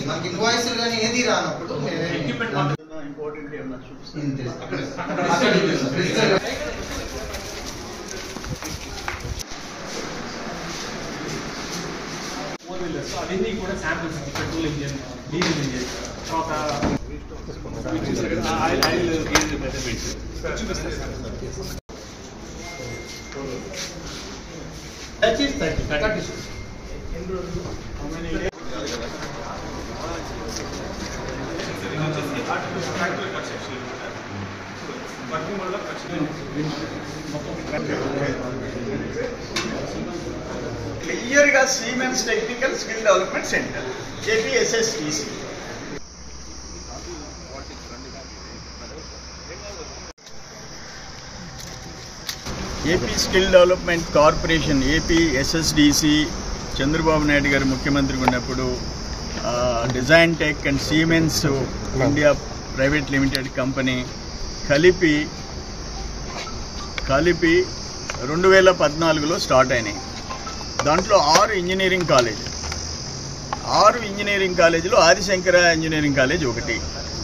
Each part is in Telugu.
మాకు ఇన్వాయిస్ కానీ ఏది రానప్పుడు మేమే ఇంపార్టెంట్ ఏమన్నా చూపిస్తాను ఇంతే. అక్కడ చూపిస్తాం. Physical గా ఫోర్ వీలర్స్ అవన్నీ కూడా samples petrol engine diesel engine తర్వాత oil oil measurements That is thirty. Thirty క్లియర్గా Siemens technical skill development centre APSSTC AP skill development corporation AP SSDC Chandrababu Naidu garu ముఖ్యమంత్రిగా ఉన్నప్పుడు ఆ, design tech and Siemens India private limited company కలిపి కలిపి రెండు వేల పద్నాలుగులో స్టార్ట్ అయినాయి దాంట్లో ఆరు ఇంజనీరింగ్ కాలేజ్ ఆరు ఇంజనీరింగ్ కాలేజీలో ఆదిశంకర ఇంజనీరింగ్ కాలేజ్ ఒకటి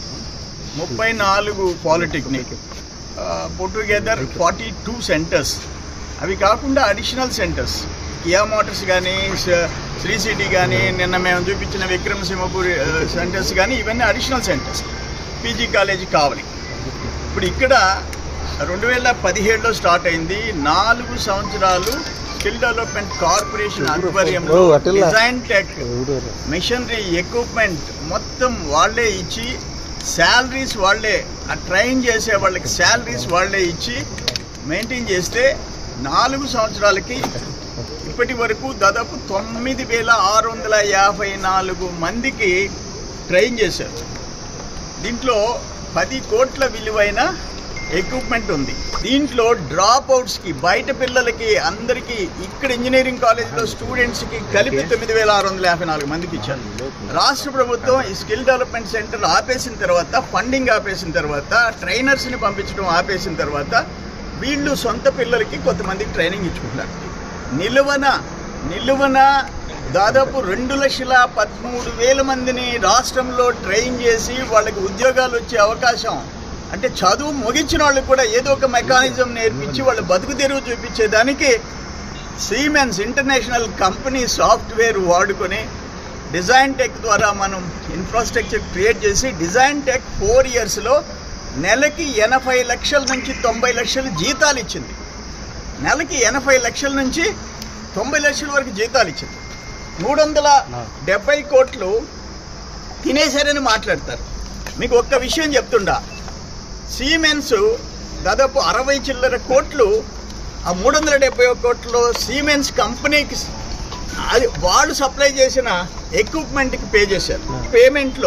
ముప్పై నాలుగు polytechnic put together forty two centres అవి కాకుండా అడిషనల్ సెంటర్స్ కియా మోటార్స్ కానీ శ్రీ సిటీ కానీ నిన్న మేము చూపించిన విక్రమసింహపూర్ సెంటర్స్ కానీ ఇవన్నీ అడిషనల్ సెంటర్స్ పీజీ కాలేజీ కావాలి ఇప్పుడు ఇక్కడ రెండు వేల పదిహేడులో స్టార్ట్ అయింది నాలుగు సంవత్సరాలు స్కిల్ డెవలప్మెంట్ కార్పొరేషన్ ఆధ్వర్యంలో డిజైన్ టెక్ మిషనరీ ఎక్విప్మెంట్ మొత్తం వాళ్ళే ఇచ్చి శాలరీస్ వాళ్ళే ఆ ట్రైన్ చేసే వాళ్ళకి శాలరీస్ వాళ్ళే ఇచ్చి మెయింటైన్ చేస్తే నాలుగు సంవత్సరాలకి ఇప్పటి వరకు దాదాపు తొమ్మిది వేల ఆరు వందల యాభై నాలుగు మందికి ట్రైన్ చేశారు దీంట్లో పది కోట్ల విలువైన ఎక్విప్మెంట్ ఉంది దీంట్లో డ్రాప్ అవుట్స్కి బయట పిల్లలకి అందరికీ ఇక్కడ ఇంజనీరింగ్ కాలేజ్లో స్టూడెంట్స్కి కలిపి తొమ్మిది వేల ఆరు వందల యాభై నాలుగు మందికి ఇచ్చారు రాష్ట్ర ప్రభుత్వం ఈ స్కిల్ డెవలప్మెంట్ సెంటర్ ఆపేసిన తర్వాత ఫండింగ్ ఆపేసిన తర్వాత ట్రైనర్స్ని పంపించడం ఆపేసిన తర్వాత వీళ్ళు సొంత పిల్లలకి కొంతమందికి ట్రైనింగ్ ఇచ్చుకుంటారు నిలువన నిలువన దాదాపు రెండు లక్షల పదమూడు వేల మందిని రాష్ట్రంలో ట్రైన్ చేసి వాళ్ళకి ఉద్యోగాలు వచ్చే అవకాశం అంటే చదువు ముగించిన వాళ్ళకి కూడా ఏదో ఒక మెకానిజం నేర్పించి వాళ్ళ బతుకు తెరువు చూపించేదానికి సీమెన్స్ ఇంటర్నేషనల్ కంపెనీ సాఫ్ట్వేర్ వాడుకొని డిజైన్ టెక్ ద్వారా మనం ఇన్ఫ్రాస్ట్రక్చర్ క్రియేట్ చేసి డిజైన్ టెక్ ఫోర్ ఇయర్స్లో నెలకి ఎనభై లక్షల నుంచి తొంభై లక్షల జీతాలు ఇచ్చింది నెలకి ఎనభై లక్షల నుంచి తొంభై లక్షల వరకు జీతాలు ఇచ్చింది మూడు వందల డెబ్బై కోట్లు తినేశారని మాట్లాడతారు మీకు ఒక్క విషయం చెప్తుండా సీమెన్స్ దాదాపు అరవై చిల్లర కోట్లు ఆ మూడు వందల డెబ్బై కోట్లు సీమెన్స్ కంపెనీకి అది వాళ్ళు సప్లై చేసిన ఎక్విప్మెంట్కి పే చేశారు పేమెంట్లో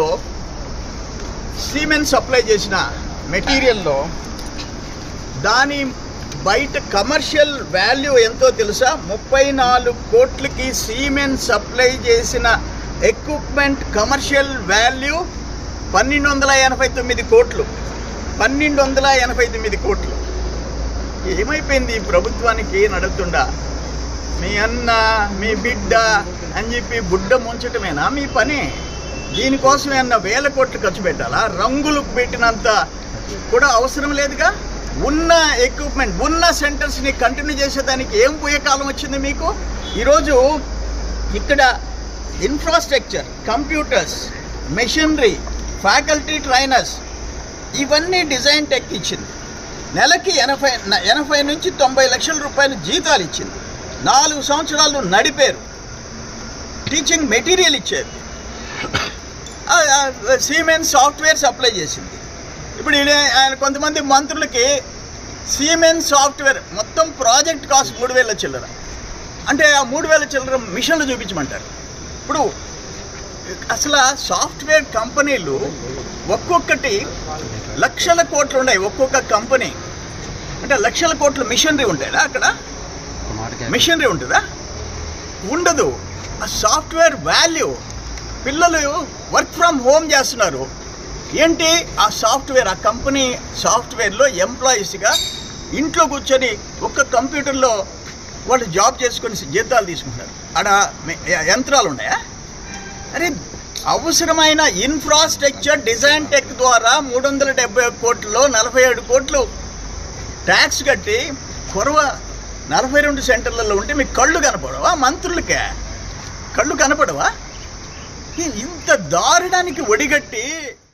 సీమెన్స్ సప్లై చేసిన మెటీరియల్లో దాని బయట కమర్షియల్ వాల్యూ ఎంతో తెలుసా ముప్పై నాలుగు కోట్లకి సీమెన్స్ సప్లై చేసిన ఎక్విప్మెంట్ కమర్షియల్ వాల్యూ పన్నెండు వందల ఎనభై తొమ్మిది కోట్లు పన్నెండు వందల ఎనభై తొమ్మిది కోట్లు ఏమైపోయింది ఈ ప్రభుత్వానికి నడుతుండా మీ అన్న మీ బిడ్డ అని చెప్పి బుడ్డ ముంచటమేనా మీ పని దీనికోసం ఏమన్నా వేల కోట్లు ఖర్చు పెట్టాలా రంగులు పెట్టినంత కూడా అవసరం లేదుగా ఉన్న ఎక్విప్మెంట్ ఉన్న సెంటర్స్ని కంటిన్యూ చేసేదానికి ఏం పోయే కాలం వచ్చింది మీకు ఈరోజు ఇక్కడ infrastructure computers machinery faculty trainers ఇవన్నీ డిజైన్ టెక్ ఇచ్చింది నెలకి ఎనభై న- ఎనభై నుంచి తొంభై లక్షల రూపాయలు జీతాలు ఇచ్చింది నాలుగు సంవత్సరాలు నడిపారు టీచింగ్ మెటీరియల్ ఇచ్చారు సీమెన్ సాఫ్ట్వేర్ సప్లై చేసింది ఇప్పుడు ఈయన ఆయన కొంతమంది మంత్రులకి సీమెన్ సాఫ్ట్వేర్ మొత్తం ప్రాజెక్ట్ కాస్ట్ మూడు వేల చిల్లర అంటే ఆ మూడు వేల చిల్లర మిషన్లు చూపించమంటారు ఇప్పుడు అసలు ఆ సాఫ్ట్వేర్ కంపెనీలు ఒక్కొక్కటి లక్షల కోట్లు ఉన్నాయి ఒక్కొక్క కంపెనీ అంటే లక్షల కోట్ల మిషనరీ ఉంటాయా అక్కడ మిషనరీ ఉంటుందా ఉండదు ఆ సాఫ్ట్వేర్ వాల్యూ పిల్లలు వర్క్ ఫ్రమ్ హోమ్ చేస్తున్నారు ఏంటి ఆ సాఫ్ట్వేర్ ఆ కంపెనీ సాఫ్ట్వేర్లో ఎంప్లాయీస్గా ఇంట్లో కూర్చొని ఒక్క కంప్యూటర్లో వాళ్ళు జాబ్ చేసుకొని జీతాలు తీసుకుంటారు ఆడ మె- యంత్రాలు ఉన్నాయా అరే అవసరమైన ఇన్ఫ్రాస్ట్రక్చర్ డిజైన్ టెక్ ద్వారా మూడు వందల డెబ్బై ఒక్క కోట్లలో నలభై ఏడు కోట్లు ట్యాక్స్ కట్టి కొరవ నలభై రెండు సెంటర్లలో ఉంటే మీకు కళ్ళు కనపడవా మంత్రులకే కళ్ళు కనపడవా ఇంత దారుణానికి ఒడిగట్టి